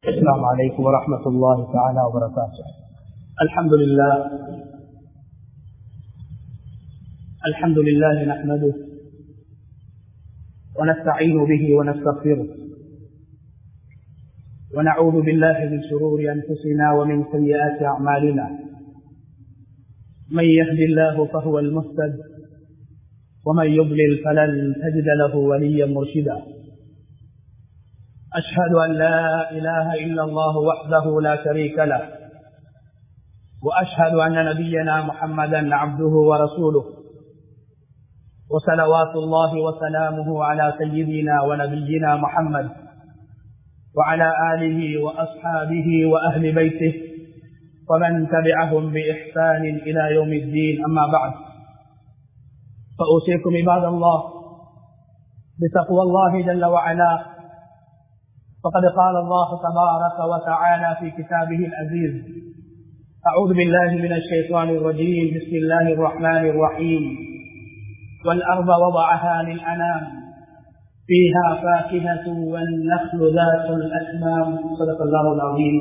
السلام عليكم ورحمة الله تعالى وبركاته الحمد لله الحمد لله نحمده ونستعين به ونستغفره ونعوذ بالله من شرور أنفسنا ومن سيئات أعمالنا من يهد الله فهو المهتد ومن يضلل فلن تجد له وليا مرشدا أشهد أن لا إله إلا الله وحده لا شريك له وأشهد أن نبينا محمدا عبده ورسوله وصلوات الله وسلامه على سيدنا ونبينا محمد وعلى آله وأصحابه وأهل بيته ومن تبعهم بإحسان إلى يوم الدين أما بعد فأوصيكم عباد الله بتقوى الله جل وعلا فقد قال الله تبارك وتعالى في كتابه العزيز أعوذ بالله من الشيطان الرجيم بسم الله الرحمن الرحيم والأرض وضعها للأنام فيها فاكهة والنخل ذات الأكمام صدق الله العظيم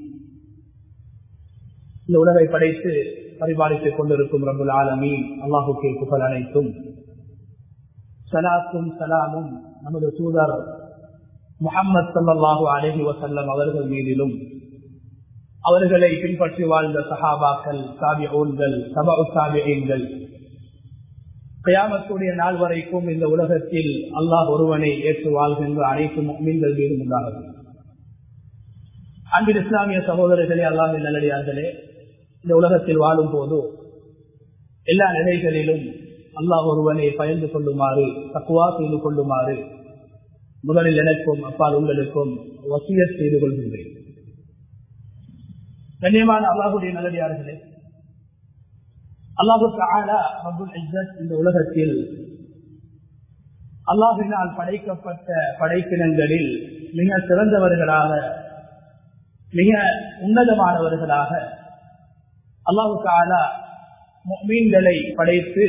இந்த உலகை படைத்து பரிபாலித்துக் கொண்டிருக்கும் ரபுல் ஆலமீன் அல்லாஹுக்கே புகழ் அனைத்தும் சலாத்தும் சலாமும் நமது தூதர் முகம்மது சல்லாஹூ அலஹி வசல்லம் அவர்கள் மீதிலும் அவர்களை பின்பற்றி வாழ்ந்த சஹாபாக்கள் சாபியூன்கள் சபா சாபியங்கள் கயாமத்துடைய நாள் வரைக்கும் இந்த உலகத்தில் அல்லாஹ் ஒருவனை ஏற்று வாழ்கின்ற அனைத்து மீன்கள் மீதும் உண்டாகும் அன்பில் இஸ்லாமிய சகோதரர்களே அல்லாஹ் நல்லடியார்களே இந்த உலகத்தில் வாழும் போது எல்லா நிலைகளிலும் அல்லாஹ் ஒருவனை பயந்து கொள்ளுமாறு தக்குவா செய்து கொள்ளுமாறு முதலில் எனக்கும் அப்பால் உங்களுக்கும் வசிய செய்து கொள்கின்றேன் கண்ணியமான அல்லாஹுடைய நல்லடியார்களே அல்லாஹு இந்த உலகத்தில் அல்லாஹினால் படைக்கப்பட்ட படைப்பினங்களில் மிக சிறந்தவர்களாக மிக உன்னதமானவர்களாக அல்லாஹு தாலா மீன்களை படைத்து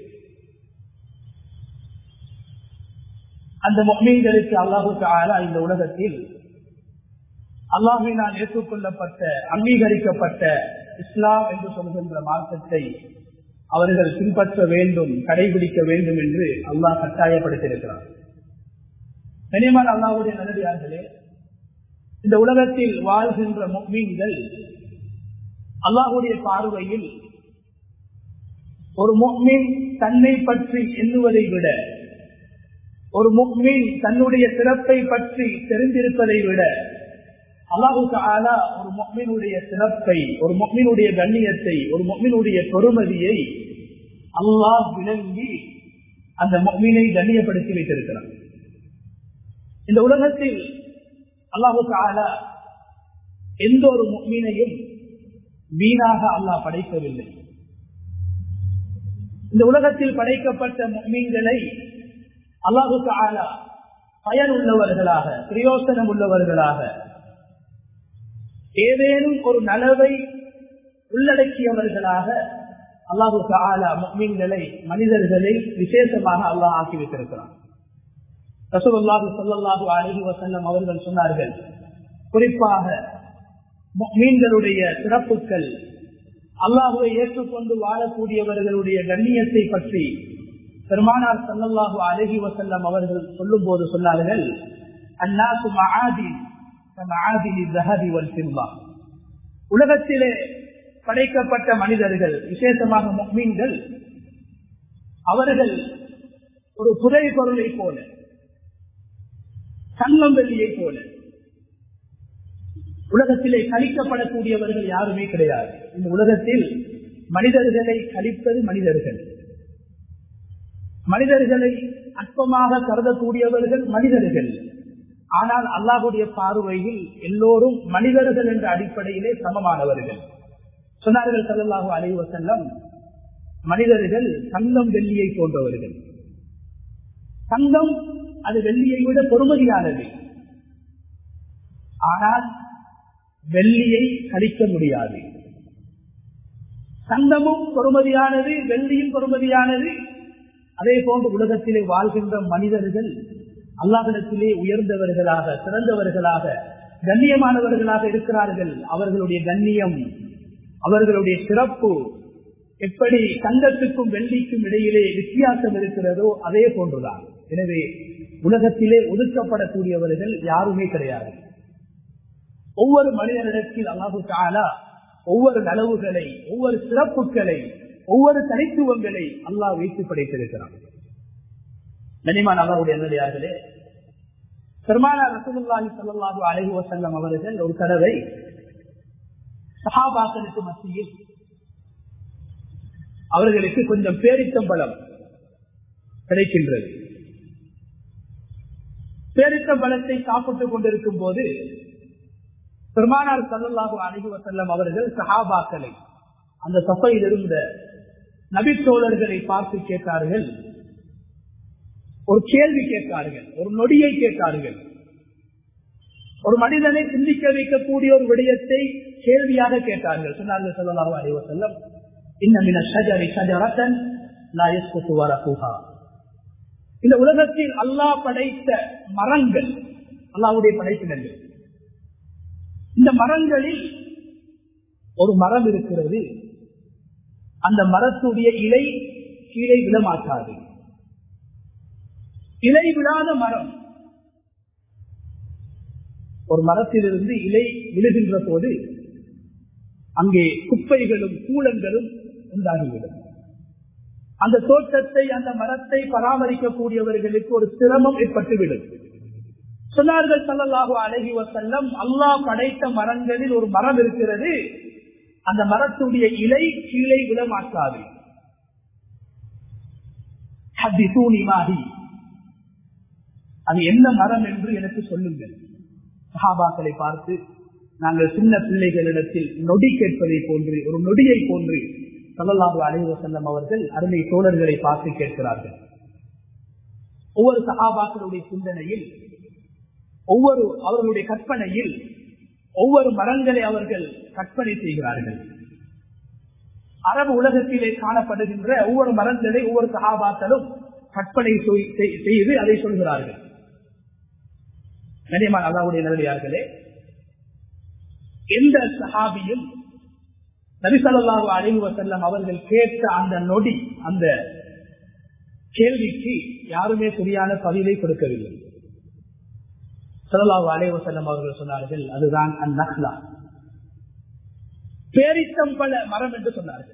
அந்த மீன்களுக்கு அல்லாஹு தாலா இந்த உலகத்தில் அல்லாஹினால் ஏற்றுக்கொள்ளப்பட்ட அங்கீகரிக்கப்பட்ட இஸ்லாம் என்று சொல்கின்ற மார்க்கத்தை அவர்கள் பின்பற்ற வேண்டும் கடைபிடிக்க வேண்டும் என்று அல்லாஹ் கட்டாயப்படுத்தியிருக்கிறார் கனியமான அல்லாஹுடைய நல்லடியார்களே இந்த உலகத்தில் வாழ்கின்ற மீன்கள் அல்லாஹுடைய பார்வையில் ஒரு முக்மீன் தன்னை பற்றி எண்ணுவதை விட ஒரு முக்மீன் தன்னுடைய சிறப்பை பற்றி தெரிந்திருப்பதை விட அல்லாஹு தாலா ஒரு மொக்மினுடைய சிறப்பை ஒரு மொக்மினுடைய கண்ணியத்தை ஒரு மொக்மினுடைய பொறுமதியை அல்லாஹ் விளங்கி அந்த மொக்மீனை கண்ணியப்படுத்தி வைத்திருக்கிறார் இந்த உலகத்தில் அல்லாஹு தாலா எந்த ஒரு மொக்மீனையும் வீணாக அல்லாஹ் படைக்கவில்லை இந்த உலகத்தில் படைக்கப்பட்ட மீன்களை அல்லாஹு தாலா பயன் உள்ளவர்களாக பிரயோசனம் உள்ளவர்களாக ஏதேனும் ஒரு நலவை உள்ளடக்கியவர்களாக அல்லாஹு தாலா மீன்களை மனிதர்களை விசேஷமாக அல்லாஹ் ஆக்கி வைத்திருக்கிறார் ரசூல்லாஹு சொல்லல்லாஹு அலஹி வசல்லம் அவர்கள் சொன்னார்கள் குறிப்பாக மீன்களுடைய சிறப்புகள் அல்லாஹுவை ஏற்றுக்கொண்டு வாழக்கூடியவர்களுடைய கண்ணியத்தை பற்றி பெருமானார் சல்லல்லாஹு அலஹி வசல்லம் அவர்கள் சொல்லும் போது சொன்னார்கள் அந்நாசு மகாதி உலகத்திலே படைக்கப்பட்ட மனிதர்கள் விசேஷமாக மீன்கள் அவர்கள் ஒரு புதை பொருளை போல தங்கம் வெள்ளியை போல உலகத்திலே கழிக்கப்படக்கூடியவர்கள் யாருமே கிடையாது இந்த உலகத்தில் மனிதர்களை கழிப்பது மனிதர்கள் மனிதர்களை அற்பமாக கருதக்கூடியவர்கள் மனிதர்கள் ஆனால் அல்லாஹுடைய பார்வையில் எல்லோரும் மனிதர்கள் என்ற அடிப்படையிலே சமமானவர்கள் சொன்னார்கள் சல்லாஹூ அலைவ செல்லம் மனிதர்கள் தங்கம் வெள்ளியை போன்றவர்கள் தங்கம் அது வெள்ளியை விட பொறுமதியானது ஆனால் வெள்ளியை கழிக்க முடியாது தங்கமும் பொறுமதியானது வெள்ளியும் பொறுமதியானது அதே போன்று உலகத்திலே வாழ்கின்ற மனிதர்கள் அல்லாஹிடத்திலே உயர்ந்தவர்களாக சிறந்தவர்களாக கண்ணியமானவர்களாக இருக்கிறார்கள் அவர்களுடைய கண்ணியம் அவர்களுடைய சிறப்பு எப்படி தங்கத்துக்கும் வெள்ளிக்கும் இடையிலே வித்தியாசம் இருக்கிறதோ அதே போன்றுதான் எனவே உலகத்திலே ஒதுக்கப்படக்கூடியவர்கள் யாருமே கிடையாது ஒவ்வொரு மனிதனிடத்தில் அல்லாஹு தாலா ஒவ்வொரு நலவுகளை ஒவ்வொரு சிறப்புகளை ஒவ்வொரு தனித்துவங்களை அல்லாஹ் வைத்து படைத்திருக்கிறான் கனிமான் அல்லாவுடைய நல்லதார்களே பெருமானா ரசூலுல்லாஹி ஸல்லல்லாஹு அலைஹி வஸல்லம் அவர்கள் ஒரு தடவை சஹாபாக்களுக்கு மத்தியில் அவர்களுக்கு கொஞ்சம் பேரித்தம்பலம் கிடைக்கின்றது பேரித்தம்பலத்தை சாப்பிட்டுக் கொண்டிருக்கும் போது பெருமானார் சல்லல்லாஹு அலைஹி வஸல்லம் அவர்கள் சஹாபாக்களை அந்த சபையில் இருந்த நபித்தோழர்களை பார்த்து கேட்டார்கள் ஒரு கேள்வி கேட்கார்கள் ஒரு நொடியை கேட்கார்கள் ஒரு மனிதனை சிந்திக்க வைக்கக்கூடிய ஒரு விடயத்தை கேள்வியாக கேட்டார்கள் சொன்னார்கள் சொல்லலாக அறிவ செல்லம் இன்னமின ஷஜரி ஷஜரத்தன் இந்த உலகத்தில் அல்லாஹ் படைத்த மரங்கள் அல்லாவுடைய படைப்பினர்கள் இந்த மரங்களில் ஒரு மரம் இருக்கிறது அந்த மரத்துடைய இலை கீழே விழமாட்டாது இலை விழாத மரம் ஒரு மரத்திலிருந்து இலை விழுகின்ற போது அங்கே குப்பைகளும் கூலங்களும் உண்டாகிவிடும் அந்த தோட்டத்தை அந்த மரத்தை பராமரிக்கக்கூடியவர்களுக்கு ஒரு சிரமம் ஏற்பட்டுவிடும் சொன்னார்கள் சல்லல்லாஹு அழகி வசல்லம் அல்லாஹ் படைத்த மரங்களில் ஒரு மரம் இருக்கிறது அந்த மரத்துடைய இலை கீழே விழமாட்டாது அது என்ன மரம் என்று எனக்கு சொல்லுங்கள் சஹாபாக்களை பார்த்து நாங்கள் சின்ன பிள்ளைகளிடத்தில் நொடி கேட்பதை போன்று ஒரு நொடியை போன்று சல்லல்லாஹு அலைவ செல்லம் அவர்கள் அருமை தோழர்களை பார்த்து கேட்கிறார்கள் ஒவ்வொரு சஹாபாக்களுடைய சிந்தனையில் ஒவ்வொரு அவர்களுடைய கற்பனையில் ஒவ்வொரு மரங்களை அவர்கள் கற்பனை செய்கிறார்கள் அரபு உலகத்திலே காணப்படுகின்ற ஒவ்வொரு மரங்களை ஒவ்வொரு சகாபாக்களும் கற்பனை செய்து அதை சொல்கிறார்கள் கனியமான அல்லாவுடைய நல்லடியார்களே எந்த சஹாபியும் நபிசல்லாஹு அழிவு வசல்லம் அவர்கள் கேட்ட அந்த நொடி அந்த கேள்விக்கு யாருமே சரியான பதிலை கொடுக்கவில்லை சல்லாஹு அலைவ செல்லம் அவர்கள் சொன்னார்கள் அதுதான் அந்நஹ்லா பேரித்தம்பல மரம் என்று சொன்னார்கள்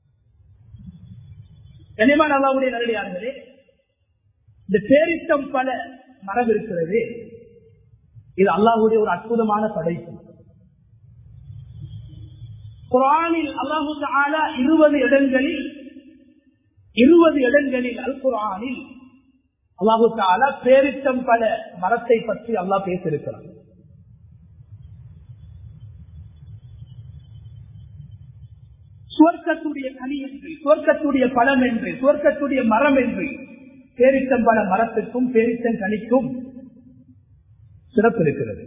கனிமான் அல்லாவுடைய நல்லடியார்களே இந்த பேரித்தம்பல மரம் இருக்கிறது இது அல்லாஹுடைய ஒரு அற்புதமான படைப்பு குரானில் அல்லாஹு தாலா இருபது இடங்களில் இருபது இடங்களில் அல் குரானில் அல்லாஹு தாலா பேரித்தம் பல மரத்தை பற்றி அல்லாஹ் பேசியிருக்கிறார் சுவர்க்கத்துடைய கனி என்று சுவர்க்கத்துடைய பழம் என்று சுவர்க்கத்துடைய மரம் என்று பேரித்தம்பல மரத்துக்கும் பேரித்தம் கனிக்கும் சிறப்பு இருக்கிறது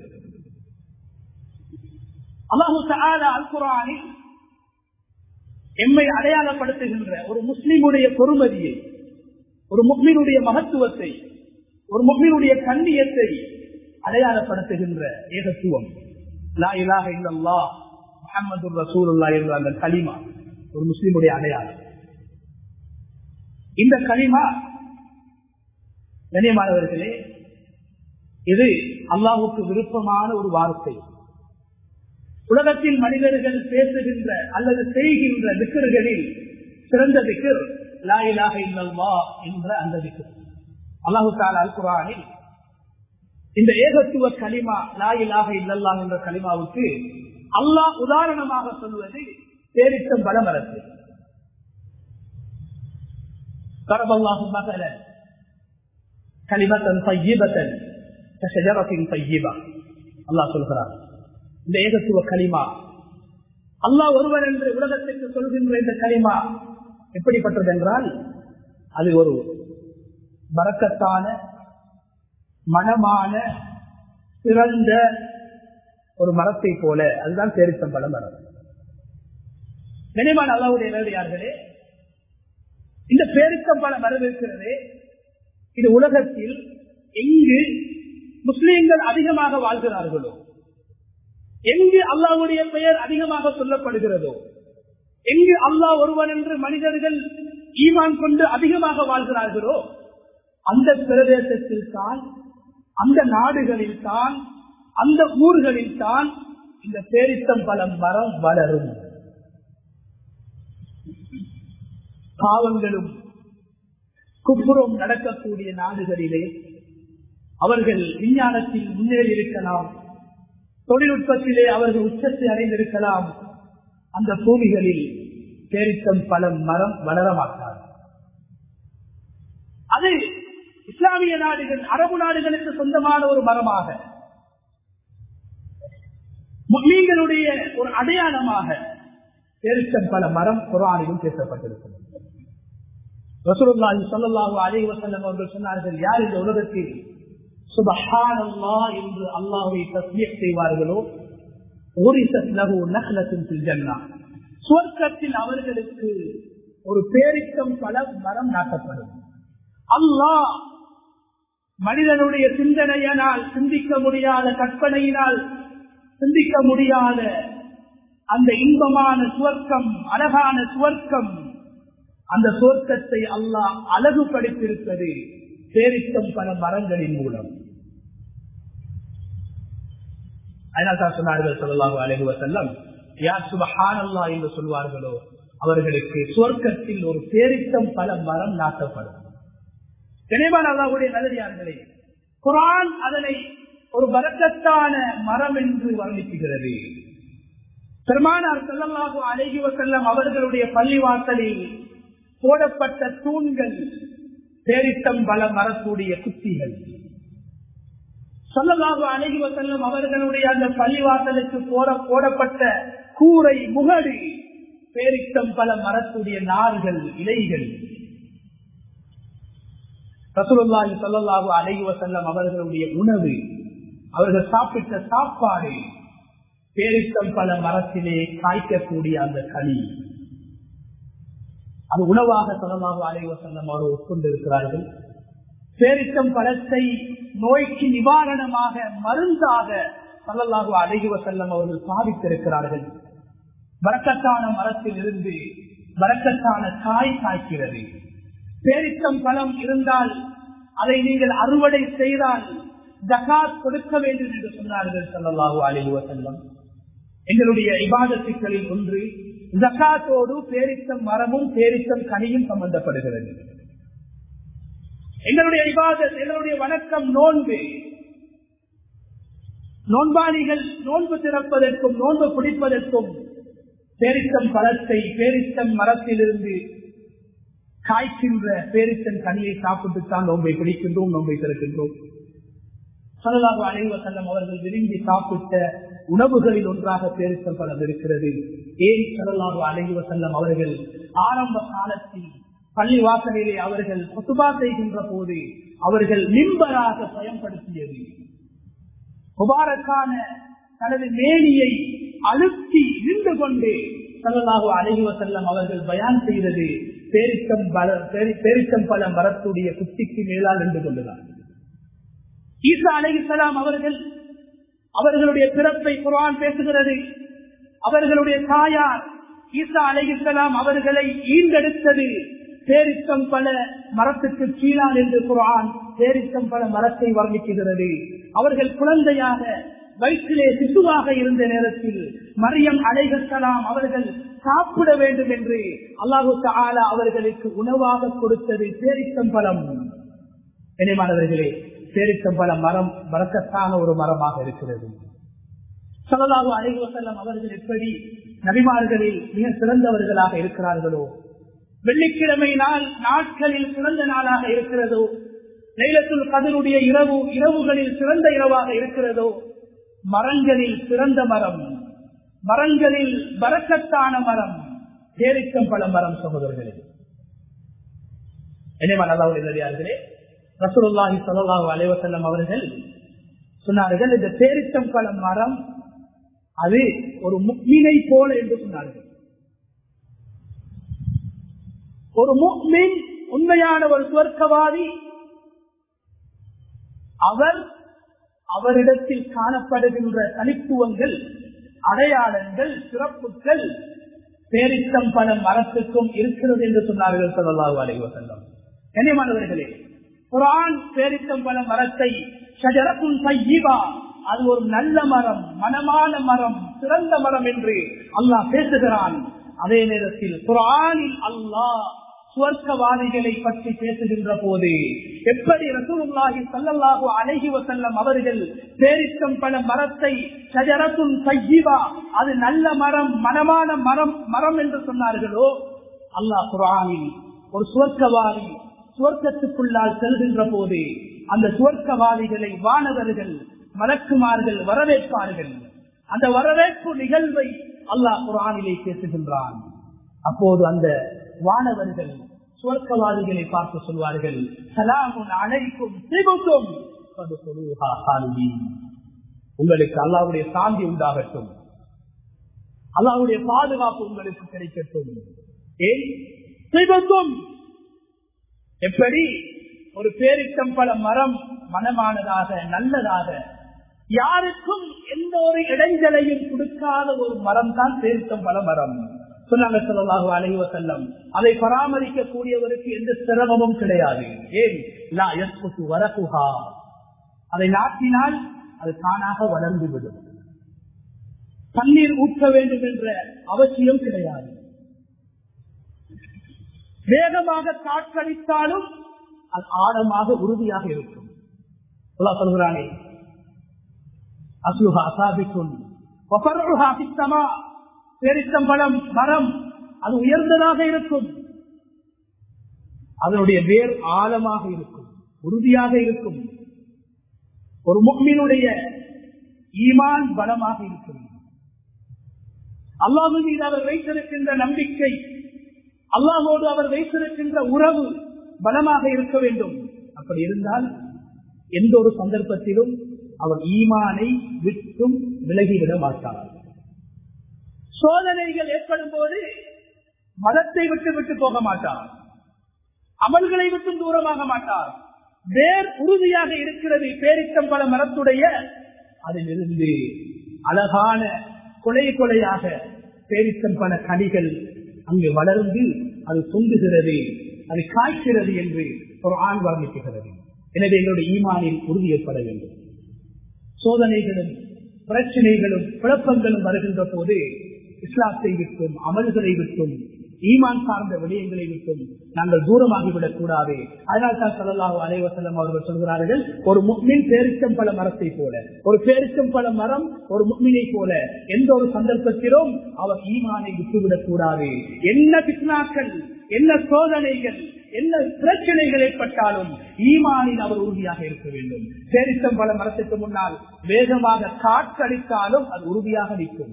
அல்லாஹு அல் குரானில் எம்மை அடையாளப்படுத்துகின்ற ஒரு முஸ்லிமுடைய பொறுமதியை ஒரு முக்மீனுடைய மகத்துவத்தை ஒரு முக்மீனுடைய கண்ணியத்தை அடையாளப்படுத்துகின்ற ஏகத்துவம் லா இலாக இல்லல்லா முகமது ரசூலுல்லா என்ற அந்த களிமா ஒரு முஸ்லிமுடைய அடையாளம் இந்த களிமா கண்ணியமானவர்களே இது அல்லாஹுக்கு விருப்பமான ஒரு வார்த்தை உலகத்தில் மனிதர்கள் பேசுகின்ற அல்லது செய்கின்ற திக்கர்களில் சிறந்த திக்கர் லாயிலாக இல்லல்வா என்ற அந்த திக்கர் அல்லாஹு தாலா அல் குரானில் இந்த ஏகத்துவ களிமா லாயிலாக இல்லல்லா என்ற களிமாவுக்கு அல்லாஹ் உதாரணமாக சொல்வது பேரித்தம் பலமரத்து கரபல்லாஹு மகள கலிமத்தன் பையிபத்தன் ஷஜரத்தின் பையிபா அல்லாஹ் சொல்கிறார் இந்த ஏகத்துவ களிமா அல்லாஹ் ஒருவர் என்று உலகத்திற்கு சொல்கின்ற இந்த களிமா எப்படிப்பட்டது என்றால் அது ஒரு வரக்கத்தான மனமான சிறந்த ஒரு மரத்தை போல அதுதான் பேரித்தம்பல மரம் நினைவான அல்லாவுடைய நேரடியார்களே இந்த பேரித்தம்பல மரம் இருக்கிறது இது உலகத்தில் எங்கு முஸ்லீம்கள் அதிகமாக வாழ்கிறார்களோ எங்கு அல்லாவுடைய பெயர் அதிகமாக சொல்லப்படுகிறதோ எங்கு அல்லாஹ் ஒருவன் என்று மனிதர்கள் ஈமான் கொண்டு அதிகமாக வாழ்கிறார்களோ அந்த பிரதேசத்தில் தான் அந்த நாடுகளில் தான் அந்த ஊர்களில் தான் இந்த பேரித்தம் பலம் மரம் வளரும் பாவங்களும் குப்புறம் நடக்கக்கூடிய நாடுகளிலே அவர்கள் விஞ்ஞானத்தில் முன்னேறி இருக்கலாம் தொழில்நுட்பத்திலே அவர்கள் உச்சத்தை அடைந்திருக்கலாம் அந்த பூமிகளில் பேரித்தம் பலம் மரம் வளர மாட்டார் அது இஸ்லாமிய நாடுகள் அரபு நாடுகளுக்கு சொந்தமான ஒரு மரமாக மீன்களுடைய ஒரு அடையாளமாக பேரித்தம் பல மரம் குரானிலும் பேசப்பட்டிருக்கிறது ரசூலுல்லாஹி ஸல்லல்லாஹு அலைஹி வஸல்லம் அவர்கள் சொன்னார்கள் யார் இந்த உலகத்தில் சுபஹானல்லாஹ் என்று அல்லாஹ்வை தஸ்பீஹ் செய்வார்களோ ஊரிசத் லஹு நஹ்லத்துன் ஃபில் ஜன்னah சுவர்க்கத்தில் அவர்களுக்கு ஒரு பேரிக்கம் பல மரம் நாட்டப்படும் அல்லாஹ் மனிதனுடைய சிந்தனையினால் சிந்திக்க முடியாத கற்பனையினால் சிந்திக்க முடியாத அந்த இன்பமான சுவர்க்கம் அழகான சுவர்க்கம் அந்த சுவர்க்கத்தை அல்லாஹ் அழகுபடுத்தியிருப்பது பேரித்தம் பல மரங்களின் மூலம் அதனால் சொன்னார்கள் சொல்லலாம் அழகு வசல்லம் யார் சுபஹானல்லா என்று சொல்வார்களோ அவர்களுக்கு சுவர்க்கத்தில் ஒரு பேரித்தம் பல மரம் நாட்டப்படும் கனிவான் அல்லாவுடைய நல்லதார்களே குரான் அதனை ஒரு வரக்கத்தான மரம் என்று வர்ணிக்குகிறது பெருமானார் செல்லல்லாக அழகி செல்லம் அவர்களுடைய பள்ளிவாசலில் போடப்பட்ட தூண்கள் பேரித்தம் பல மரக்கூடிய குத்திகள் சொல்லலாக அழகி செல்லும் அவர்களுடைய அந்த பள்ளிவாசலுக்கு போட போடப்பட்ட கூரை முகடு பேரித்தம் பல மரக்கூடிய நார்கள் இலைகள் ரசூலுல்லாஹி ஸல்லல்லாஹு அலைஹி வஸல்லம் அவர்களுடைய உணவு அவர்கள் சாப்பிட்ட சாப்பாடு பேரித்தம் பல மரத்திலே காய்க்கக்கூடிய அந்த களி அது உணவாக சொல்லமாக அலைஹி வஸல்லம் அவர்கள் உட்கொண்டிருக்கிறார்கள் பேரித்தம் பழத்தை நோய்க்கு நிவாரணமாக மருந்தாக சல்லல்லாஹு அலைஹி வஸல்லம் அவர்கள் சாதித்திருக்கிறார்கள் வரக்கத்தான மரத்தில் இருந்து வரக்கத்தான காய் காய்க்கிறது பேரித்தம் பழம் இருந்தால் அதை நீங்கள் அறுவடை செய்தால் ஜகாத் கொடுக்க வேண்டும் என்று சொன்னார்கள் சல்லல்லாஹு அலைஹி வஸல்லம் எங்களுடைய இபாதத்துக்களில் ஒன்று ஜக்காத்தோடு பேரித்தம் மரமும் பேரித்தம் கனியும் சம்பந்தப்படுகிறது எங்களுடைய இபாதத் எங்களுடைய வணக்கம் நோன்பு நோன்பாளிகள் நோன்பு திறப்பதற்கும் நோன்பு பிடிப்பதற்கும் பேரித்தம் பழத்தை பேரித்தம் மரத்திலிருந்து காய்க்கின்ற பேரித்தன் கனியை சாப்பிட்டு தான் நோன்பை பிடிக்கின்றோம் நோன்பை திறக்கின்றோம் சல்லாஹு அலைவ செல்லம் அவர்கள் விரும்பி சாப்பிட்ட உணவுகளில் ஒன்றாக பேரித்தம் பழம் இருக்கிறது ஏன் சல்லாஹு அலைவ செல்லம் அவர்கள் ஆரம்ப காலத்தில் பள்ளி வாசலிலே அவர்கள் குத்துபா செய்கின்ற போது அவர்கள் மின்பராக பயன்படுத்தியது முபாரக்கான தனது மேனியை அழுத்தி நின்று கொண்டு சல்லாஹு அலைவ செல்லம் அவர்கள் பயான் செய்தது பேரித்தம் பல பேரித்தம் பல மரத்துடைய குத்திக்கு மேலால் நின்று கொண்டுதான் ஈசா அலைஹிஸ்லாம் அவர்கள் அவர்களுடைய பிறப்பை குரான் பேசுகிறது அவர்களுடைய தாயார் ஈசா அலைஹிஸ்லாம் அவர்களை ஈண்டெடுத்தது பேரித்தம் பல மரத்துக்கு கீழால் என்று குரான் பேரித்தம் பல மரத்தை வர்ணிக்குகிறது அவர்கள் குழந்தையாக வயிற்றிலே சிசுவாக இருந்த நேரத்தில் மரியம் அலைகலாம் அவர்கள் சாப்பிட வேண்டும் என்று அல்லாஹு தாலா அவர்களுக்கு உணவாக கொடுத்தது பேரித்தம் பழம் இணைமானவர்களே பேரித்தம் பல மரம் வரக்கத்தான ஒரு மரமாக இருக்கிறது சலலாகு அலைகு வசல்லம் அவர்கள் எப்படி நபிமார்களில் மிக சிறந்தவர்களாக இருக்கிறார்களோ வெள்ளிக்கிழமை நாள் நாட்களில் சிறந்த நாளாக இருக்கிறதோ லைலத்துல் கதருடைய இரவு இரவுகளில் சிறந்த இரவாக இருக்கிறதோ மரங்களில் சிறந்த மரம் மரங்களில் வரக்கத்தான மரம் பேரிக்கம் பல மரம் சகோதரர்களே என்னே ரசூலுல்லாஹி ஸல்லல்லாஹு அலைஹி வஸல்லம் அவர்கள் சொன்னார்கள் இந்த பேரிச்சம் பழ மரம் அது ஒரு முக்மீனை போல என்று சொன்னார்கள் ஒரு முக்மின் உண்மையான ஒரு சுவர்க்கவாதி அவர் அவரிடத்தில் காணப்படுகின்ற தனித்துவங்கள் அடையாளங்கள் சிறப்புகள் பேரித்தம் பல மரத்துக்கும் இருக்கிறது என்று சொன்னார்கள் சொல்லலாஹு அலைஹி வஸல்லம் கண்ணியமானவர்களே குரான் பேரித்தம் பல மரத்தை ஷஜரத்துன் தையிபா அது ஒரு நல்ல மரம் மனமான மரம் சிறந்த மரம் என்று அல்லாஹ் பேசுகிறான் அதே நேரத்தில் குரானில் அல்லாஹ் சுவர்க்கவாதிகளை பற்றி பேசுகின்ற போது எப்படி ரசூலுல்லாஹி ஸல்லல்லாஹு அலைஹி வஸல்லம் அவர்கள் பேரித்தம் பல மரத்தை ஷஜரத்துன் தையிபா அது நல்ல மரம் மனமான மரம் மரம் என்று சொன்னார்களோ அல்லாஹ் குரானில் ஒரு சுவர்க்கவாதி சுவர்க்கத்துக்குள்ளால் செல்கின்ற போது அந்த சுவர்க்கவாதிகளை வானவர்கள் மலக்குமார்கள் வரவேற்பார்கள் அந்த வரவேற்பு நிகழ்வை அல்லாஹ் குரானிலே பேசுகின்றான் அப்போது அந்த வானவர்கள் சுவர்க்கவாதிகளை பார்த்து சொல்வார்கள் சலாமுன் அழைக்கும் சிவுக்கும் உங்களுக்கு அல்லாவுடைய சாந்தி உண்டாகட்டும் அல்லாவுடைய பாதுகாப்பு உங்களுக்கு கிடைக்கட்டும் ஏன் சிவக்கும் எப்படி ஒரு பேரிச்சம்பழ மரம் மனமானதாக நல்லதாக யாருக்கும் எந்த ஒரு இடைஞ்சலையும் கொடுக்காத ஒரு மரம் தான் பேரிச்சம்பழ மரம் சொன்னாங்க சொல்லலாக அலைவ செல்லம் அதை பராமரிக்க கூடியவருக்கு எந்த சிரமமும் கிடையாது ஏன் வரகுஹா அதை நாட்டினால் அது தானாக வளர்ந்து விடும் தண்ணீர் ஊற்ற வேண்டும் என்ற அவசியம் கிடையாது வேகமாக காற்றடித்தாலும் அது ஆழமாக உறுதியாக இருக்கும் சொல்கிறானே அசுஹா அசாபிக்கும் பேரித்தம்பழம் மரம் அது உயர்ந்ததாக இருக்கும் அதனுடைய வேர் ஆழமாக இருக்கும் உறுதியாக இருக்கும் ஒரு முக்மீனுடைய ஈமான் பலமாக இருக்கும் அல்லாஹு மீது அவர் வைத்திருக்கின்ற நம்பிக்கை அல்லாஹோடு அவர் வைத்திருக்கின்ற உறவு பலமாக இருக்க வேண்டும் அப்படி இருந்தால் எந்த ஒரு சந்தர்ப்பத்திலும் அவர் ஈமானை விட்டும் விலகிவிட மாட்டார் சோதனைகள் ஏற்படும் போது மதத்தை விட்டு விட்டு போக மாட்டார் அமல்களை விட்டும் தூரமாக மாட்டார் வேர் உறுதியாக இருக்கிறது பேரித்தம்பல மரத்துடைய அதிலிருந்து அழகான கொலை கொலையாக பேரித்தம்பல கனிகள் அங்கு வளர்ந்து அது தொங்குகிறது அது காய்க்கிறது என்று ஒரு ஆண் வர்ணிக்குகிறது எனவே எங்களுடைய ஈமானில் உறுதி ஏற்பட வேண்டும் சோதனைகளும் பிரச்சனைகளும் குழப்பங்களும் வருகின்ற போது இஸ்லாத்தை விட்டும் அமல்களை விட்டும் ஈமான் சார்ந்த விடயங்களை விட்டும் நாங்கள் தூரமாகிவிடக் கூடாது அதனால் தான் சொல்லலாக அலைவசலம் அவர்கள் சொல்கிறார்கள் ஒரு முக்மின் பேரிச்சம் பல மரத்தை போல ஒரு பேரிச்சம் பல மரம் ஒரு முக்மினை போல எந்த ஒரு சந்தர்ப்பத்திலும் அவர் ஈமானை விட்டுவிடக் கூடாது என்ன பித்னாக்கள் என்ன சோதனைகள் என்ன பிரச்சனைகள் ஏற்பட்டாலும் ஈமானில் அவர் உறுதியாக இருக்க வேண்டும் பேரிச்சம் பல மரத்துக்கு முன்னால் வேகமாக காற்றடித்தாலும் அது உறுதியாக நிற்கும்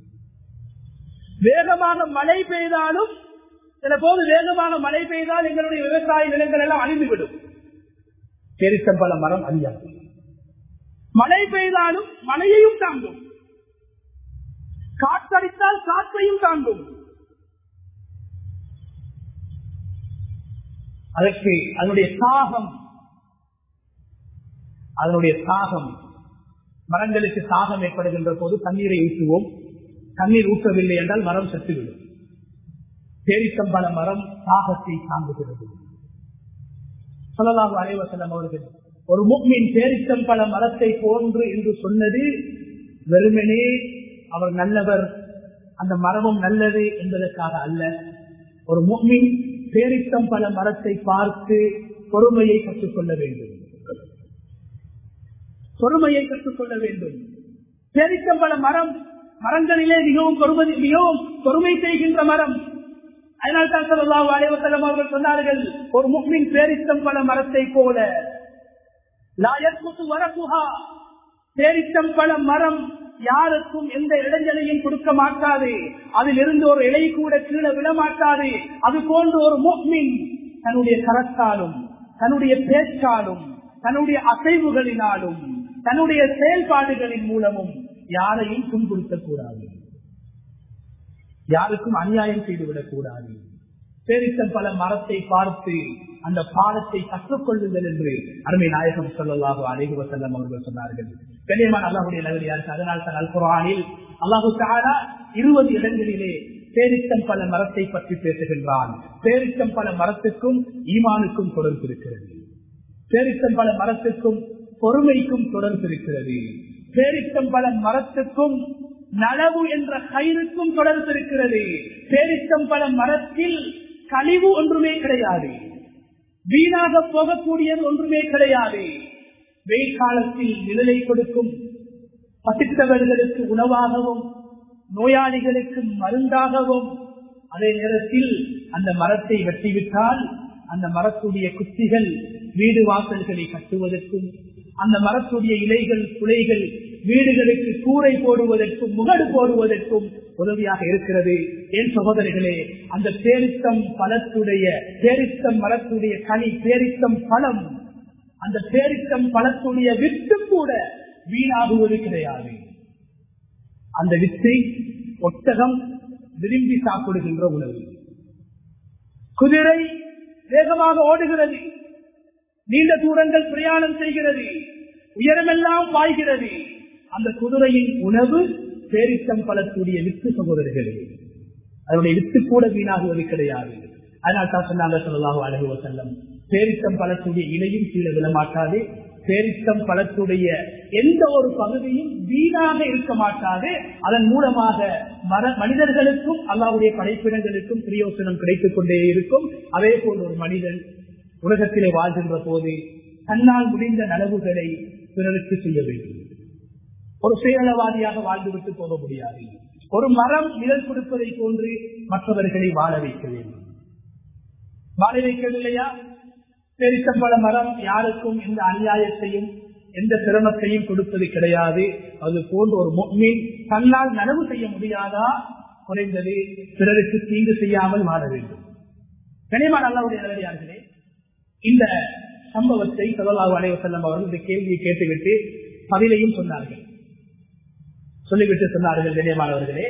வேகமாக மழை பெய்தாலும் சில போது வேகமாக மழை பெய்தால் எங்களுடைய விவசாய நிலங்கள் எல்லாம் அழிந்துவிடும் பெருத்தம்பல மரம் அழியாது மழை பெய்தாலும் மழையையும் தாங்கும் காற்றடித்தால் காற்றையும் தாங்கும் அதற்கு அதனுடைய தாகம் அதனுடைய தாகம் மரங்களுக்கு தாகம் ஏற்படுகின்ற போது தண்ணீரை ஊற்றுவோம் தண்ணீர் ஊற்றவில்லை என்றால் மரம் செத்துவிடும் பேரித்தம்பல மரம் தாகத்தை தாங்குகிறது சொல்லலாம் அலைவசலம் அவர்கள் ஒரு முக்மின் பேரித்தம்பல மரத்தை போன்று என்று சொன்னது வெறுமனே அவர் நல்லவர் அந்த மரமும் நல்லது என்பதற்காக அல்ல ஒரு முக்மின் பேரித்தம்பல மரத்தை பார்த்து பொறுமையை கற்றுக்கொள்ள வேண்டும் பொறுமையை கற்றுக்கொள்ள வேண்டும் பேரித்தம்பல மரம் மரங்களிலே மிகவும் பொறுமதி மிகவும் பொறுமை செய்கின்ற மரம் அதனால் தான் சொல்லலாம் அலைவசலம் அவர்கள் சொன்னார்கள் ஒரு முக்மின் பேரித்தம் பல மரத்தை போல லாயற்குத்து வரகுஹா பேரித்தம் பல மரம் யாருக்கும் எந்த இடைஞ்சலையும் கொடுக்க மாட்டாது அதில் இருந்து ஒரு இலை கூட கீழே விட மாட்டாது அது போன்று ஒரு முக்மின் தன்னுடைய கரத்தாலும் தன்னுடைய பேச்சாலும் தன்னுடைய அசைவுகளினாலும் தன்னுடைய செயல்பாடுகளின் மூலமும் யாரையும் துன்புறுத்தக் கூடாது யாருக்கும் அநியாயம் செய்துவிடக் கூடாது பேரித்தம் பல மரத்தை பார்த்து அந்த பாடத்தை கற்றுக்கொள்ளுங்கள் என்று அருமை நாயகம் சொல்லலாக அழைகு செல்லம் அவர்கள் சொன்னார்கள் கண்ணியமான அல்லாஹுடைய நகரியாருக்கு அதனால் தான் அல் குரானில் அல்லாஹு தாரா இருபது இடங்களிலே பேரித்தம் பல மரத்தை பற்றி பேசுகின்றான் பேரித்தம் பல மரத்துக்கும் ஈமானுக்கும் தொடர்பு இருக்கிறது பேரித்தம் பல மரத்துக்கும் பொறுமைக்கும் தொடர்பு இருக்கிறது பேரித்தம் பல மரத்துக்கும் நலவு என்ற கயிறுக்கும் தொடர்பு இருக்கிறது பேரித்தம் பல மரத்தில் கழிவு ஒன்றுமே கிடையாது வீணாக போகக்கூடியது ஒன்றுமே கிடையாது வெயில் காலத்தில் நிழலை கொடுக்கும் பசித்தவர்களுக்கு உணவாகவும் நோயாளிகளுக்கு மருந்தாகவும் அதே நேரத்தில் அந்த மரத்தை வெட்டிவிட்டால் அந்த மரத்துடைய குத்திகள் வீடு வாசல்களை கட்டுவதற்கும் அந்த மரத்துடைய இலைகள் குலைகள் வீடுகளுக்கு கூரை போடுவதற்கும் முகடு போடுவதற்கும் உதவியாக இருக்கிறது என் சகோதரிகளே அந்த பேரித்தம் பழத்துடைய பேரித்தம் மரத்துடைய கனி பேரித்தம் பழம் அந்த பேரித்தம் பழத்துடைய வித்து கூட வீணாகுவது கிடையாது அந்த வித்தை ஒட்டகம் விரும்பி சாப்பிடுகின்ற உணவு குதிரை வேகமாக ஓடுகிறது நீண்ட தூரங்கள் பிரயாணம் செய்கிறது உயரமெல்லாம் பாய்கிறது அந்த குதிரையின் உணவு பேரித்தம் பலக்கூடிய வித்து சகோதரர்களே அதனுடைய வித்து கூட வீணாகுவது கிடையாது அதனால் தான் சொன்னாங்க சொல்லலாக அழகு செல்லம் பேரித்தம் பழக்கூடிய இலையும் கீழே விழமாட்டாது பேரித்தம் பழத்துடைய எந்த ஒரு பகுதியும் வீணாக இருக்க மாட்டாது அதன் மூலமாக மனிதர்களுக்கும் அல்லாவுடைய படைப்பிடங்களுக்கும் பிரயோசனம் கிடைத்துக் கொண்டே இருக்கும் அதே போல் ஒரு மனிதன் உலகத்திலே வாழ்கின்ற போது தன்னால் முடிந்த நலவுகளை பிறருக்கு செய்ய வேண்டும் ஒரு சுயநலவாதியாக வாழ்ந்துவிட்டு போக முடியாது ஒரு மரம் நிழல் கொடுப்பதை போன்று மற்றவர்களை வாழ வைக்க வேண்டும் வாழ வைக்கவில்லையா பெரித்தம்பள மரம் யாருக்கும் எந்த அநியாயத்தையும் எந்த சிரமத்தையும் கொடுப்பது கிடையாது அது போன்ற ஒரு மீன் தன்னால் நனவு செய்ய முடியாதா குறைந்தது பிறருக்கு தீங்கு செய்யாமல் வாழ வேண்டும் கனிமா நல்லாவுடைய நிலையார்களே இந்த சம்பவத்தை சதலாவு அலைவ செல்லம் அவர்கள் இந்த கேள்வியை கேட்டுவிட்டு பதிலையும் சொன்னார்கள் சொல்லிவிட்டு சொன்னார்கள் கண்ணியமானவர்களே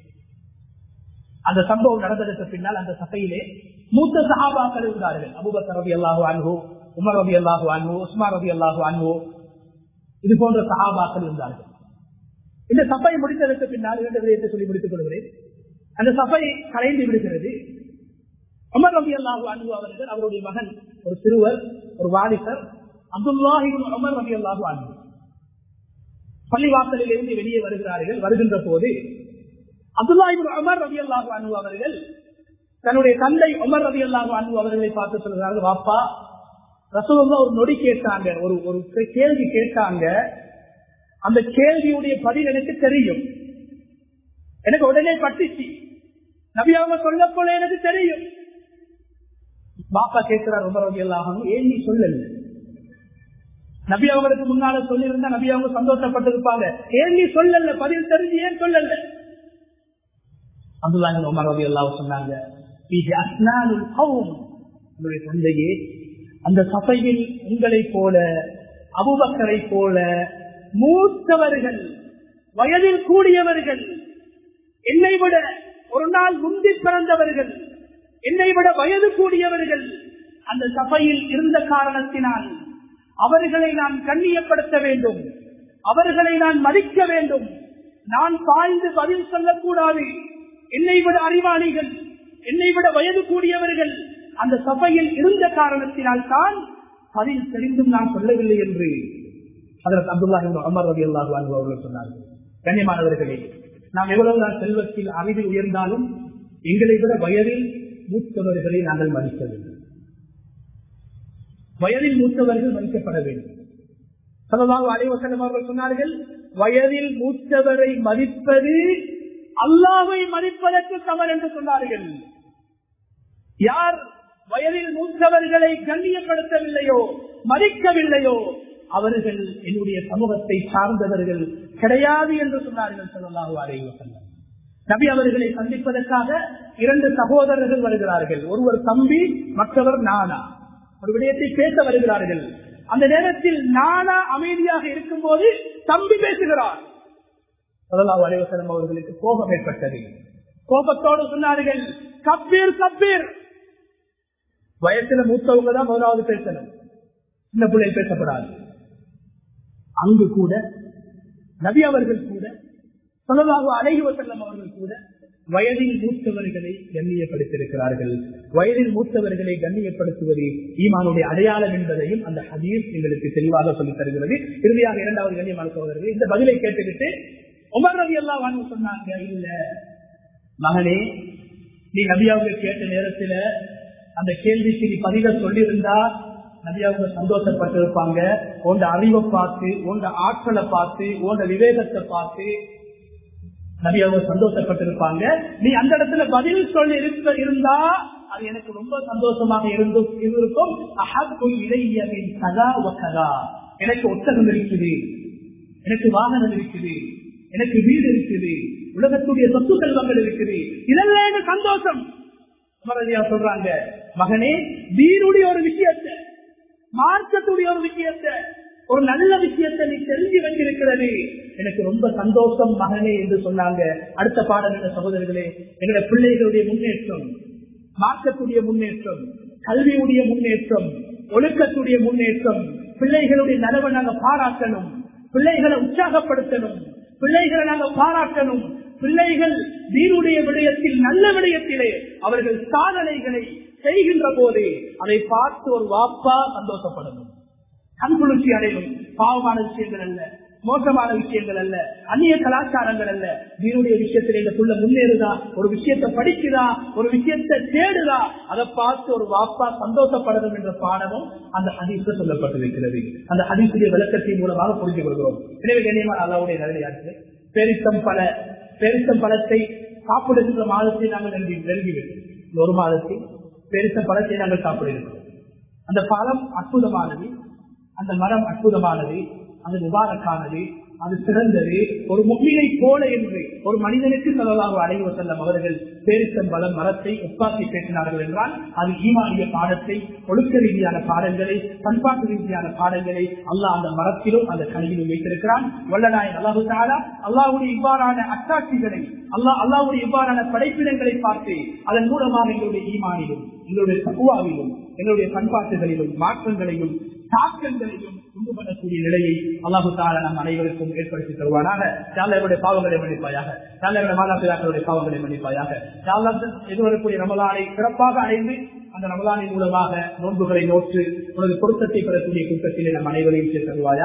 அந்த சம்பவம் நடந்ததற்கு பின்னால் அந்த சபையிலே மூத்த சகாபாக்கள் இருந்தார்கள் அபுபக்கர் ரவி அல்லாஹு அன்பு உமர் ரவி அல்லாஹு அன்பு உஸ்மான் ரவி அல்லாஹு அன்பு இது போன்ற சகாபாக்கள் இருந்தார்கள் இந்த சபை முடிந்ததற்கு பின்னால் இரண்டு விடயத்தை சொல்லி முடித்துக் கொள்கிறேன் அந்த சபை கலைந்து விடுகிறது உமர் ரவி அல்லாஹு அன்பு அவர்கள் அவருடைய மகன் ஒரு சிறுவர் ஒரு வாலிபர் அப்துல்லாஹிபின் உமர் ரவி அல்லாஹு அன்பு பள்ளிவாசலில் இருந்து வெளியே வருகிறார்கள் வருகின்ற போது அப்துல்லாஹிபின் உமர் ரவி அல்லாஹு அன்பு அவர்கள் தன்னுடைய தந்தை உமர் ரவி அல்லாஹு அன்பு அவர்களை பார்த்து சொல்கிறார்கள் வாப்பா ரசூல்லா ஒரு நொடி கேட்டாங்க ஒரு ஒரு கேள்வி கேட்டாங்க அந்த கேள்வியுடைய பதில் எனக்கு தெரியும் எனக்கு உடனே பட்டுச்சு நபி அவங்க சொல்ல போல எனக்கு தெரியும் பாப்பா கேட்கிறார் உமர் ரவி அல்லாஹ் ஏன் நீ சொல்லல நபி அவங்களுக்கு முன்னால சொல்லியிருந்தா நபி அவங்க சந்தோஷப்பட்டிருப்பாங்க ஏன் நீ சொல்லல பதில் தெரிஞ்சு ஏன் சொல்லல அப்துல்லாங்க உமர் ரவி அல்லாஹ் சொன்னாங்க உங்களுடைய தந்தையே அந்த சபையில் உங்களை போல அபுபக்கரை போல மூத்தவர்கள் வயதில் கூடியவர்கள் என்னை விட ஒரு நாள் முந்தி பிறந்தவர்கள் என்னை விட வயது கூடியவர்கள் அந்த சபையில் இருந்த காரணத்தினால் அவர்களை நான் கண்ணியப்படுத்த வேண்டும் அவர்களை நான் மதிக்க வேண்டும் நான் பாய்ந்து பதில் சொல்லக்கூடாது என்னை விட அறிவாளிகள் என்னை விட வயது கூடியவர்கள் அந்த சபையில் இருந்த காரணத்தினால் தான் பதில் தெரிந்தும் நான் சொல்லவில்லை என்று அதற்கு அப்துல்லா அமர் ரவி அல்லாஹு அவர்கள் சொன்னார்கள் கண்ணியமானவர்களே நாம் எவ்வளவுதான் செல்வத்தில் அறிவில் உயர்ந்தாலும் எங்களை விட வயதில் மூத்தவர்களை நாங்கள் மதிக்க வேண்டும் வயதில் மூத்தவர்கள் மதிக்கப்பட வேண்டும் சலவாக அலைவசனம் அவர்கள் சொன்னார்கள் வயதில் மூத்தவரை மதிப்பது அல்லாவை மதிப்பதற்கு சமன் என்று சொன்னார்கள் யார் வயதில் மூத்தவர்களை கண்ணியப்படுத்தவில்லையோ மதிக்கவில்லையோ அவர்கள் என்னுடைய சமூகத்தை சார்ந்தவர்கள் கிடையாது என்று சொன்னார்கள் சொல்லலாஹு அலைவசல்லம் நபி அவர்களை சந்திப்பதற்காக இரண்டு சகோதரர்கள் வருகிறார்கள் ஒருவர் தம்பி மற்றவர் நானா ஒரு விடயத்தை பேச வருகிறார்கள் அந்த நேரத்தில் நானா அமைதியாக இருக்கும் போது தம்பி பேசுகிறார் சொல்லலாஹு அலைவசலம் அவர்களுக்கு கோபம் ஏற்பட்டது கோபத்தோடு சொன்னார்கள் கப்பீர் கப்பீர் வயசுல மூத்தவங்க தான் முதலாவது பேசணும் சின்ன பிள்ளை பேசப்படாது அங்கு கூட நபி அவர்கள் கூட சொல்லலாக அழகி செல்லம் அவர்கள் கூட வயதில் மூத்தவர்களை கண்ணியப்படுத்தியிருக்கிறார்கள் வயதில் மூத்தவர்களை கண்ணியப்படுத்துவது ஈமானுடைய அடையாளம் என்பதையும் அந்த ஹதீஸ் எங்களுக்கு தெளிவாக சொல்லித் தருகிறது இறுதியாக இரண்டாவது கண்ணியமான சகோதரர்கள் இந்த பதிலை கேட்டுக்கிட்டு உமர் ரவி எல்லாம் வாங்க சொன்னாங்க இல்ல மகனே நீ நபியாவுக்கு கேட்ட நேரத்துல அந்த கேள்விக்கு நீ பதில சொல்லியிருந்தா நபியாவுக்கு சந்தோஷப்பட்டிருப்பாங்க உண்ட அறிவை பார்த்து உண்ட ஆட்களை பார்த்து உண்ட விவேகத்தை பார்த்து நபியாவை சந்தோஷப்பட்டிருப்பாங்க நீ அந்த இடத்துல பதில் சொல்லி இருக்க இருந்தா அது எனக்கு ரொம்ப சந்தோஷமாக இருந்து இருக்கும் அஹப்பு இளையவின் கதா கதா எனக்கு ஒத்தகம் இருக்குது எனக்கு வாகனம் இருக்குது எனக்கு வீடு இருக்குது உலகத்துடைய சொத்து செல்வங்கள் இருக்குது இதெல்லாம் எனக்கு சந்தோஷம் அமரதியா சொல்றாங்க மகனே வீருடைய ஒரு விஷயத்தை மார்க்கத்துடைய ஒரு விஷயத்தை ஒரு நல்ல விஷயத்தை நீ தெரிஞ்சு வச்சிருக்கிறது எனக்கு ரொம்ப சந்தோஷம் மகனே என்று சொன்னாங்க அடுத்த பாடம் என்ற சகோதரர்களே எங்களுடைய பிள்ளைகளுடைய முன்னேற்றம் மார்க்கத்துடைய முன்னேற்றம் கல்வியுடைய முன்னேற்றம் ஒழுக்கத்துடைய முன்னேற்றம் பிள்ளைகளுடைய நலவை நாங்க பாராட்டணும் பிள்ளைகளை உற்சாகப்படுத்தணும் பிள்ளைகளை நாங்க பாராட்டணும் பிள்ளைகள் வீருடைய விடயத்தில் நல்ல விடயத்திலே அவர்கள் சாதனைகளை செய்கின்ற போது அதை பார்த்து ஒரு வாப்பா சந்தோஷப்படணும் கண்குளிர்ச்சி அடையும் பாவமான விஷயங்கள் அல்ல மோசமான விஷயங்கள் அல்ல அந்நிய கலாச்சாரங்கள் அல்ல வீருடைய விஷயத்தில் இந்த புள்ள முன்னேறுதா ஒரு விஷயத்தை படிக்குதா ஒரு விஷயத்தை தேடுதா அதை பார்த்து ஒரு வாப்பா சந்தோஷப்படணும் என்ற பாடமும் அந்த ஹதீஸ்ல சொல்லப்பட்டிருக்கிறது அந்த ஹதீசுடைய விளக்கத்தின் மூலமாக புரிந்து கொள்கிறோம் எனவே கண்ணியமான அல்லாவுடைய நிலையாச்சு பெருத்தம் பல பெருத்தம் பழத்தை சாப்பிடுகின்ற மாதத்தை நாங்கள் நெருங்கி நெருங்கிவிட்டோம் இந்த ஒரு மாதத்தில் பெருத்தம் பழத்தை நாங்கள் சாப்பிடுகிறோம் அந்த பழம் அற்புதமானது அந்த மரம் அற்புதமானது அது முபாரக்கானது அது சிறந்தது ஒரு முகிலை போல என்று ஒரு மனிதனுக்கு சொல்லலாக அடைவு செல்லும் அவர்கள் பேரித்தம்பலம் மரத்தை உப்பாக்கி பேசினார்கள் என்றால் அது ஈமானிய பாடத்தை ஒழுக்க ரீதியான பாடங்களை பண்பாட்டு ரீதியான பாடங்களை அல்லாஹ் அந்த மரத்திலும் அந்த கனியிலும் வைத்திருக்கிறான் வல்லநாயன் அல்லாஹு தாரா அல்லாஹுடைய இவ்வாறான அட்டாட்சிகளை அல்லாஹ் அல்லாஹுடைய இவ்வாறான படைப்பிடங்களை பார்த்து அதன் மூலமாக எங்களுடைய ஈமானிலும் எங்களுடைய தகுவாவிலும் எங்களுடைய பண்பாட்டுகளிலும் மாற்றங்களையும் தாக்கங்களையும் உண்டு பண்ணக்கூடிய நிலையை அல்லாஹு தாரா நம் அனைவருக்கும் ஏற்படுத்தி தருவானாக சாலையுடைய பாவங்களை மன்னிப்பாயாக சாலையுடைய மாதாபிதாக்களுடைய பாவங்களை மன்னிப்பாயாக எதிர்வரக்கூடிய ரமலானை சிறப்பாக அடைந்து அந்த ரமலானின் மூலமாக நோன்புகளை நோற்று உனது பொருத்தத்தை பெறக்கூடிய கூட்டத்திலே நம் அனைவரையும் சேர்த்தருவாயா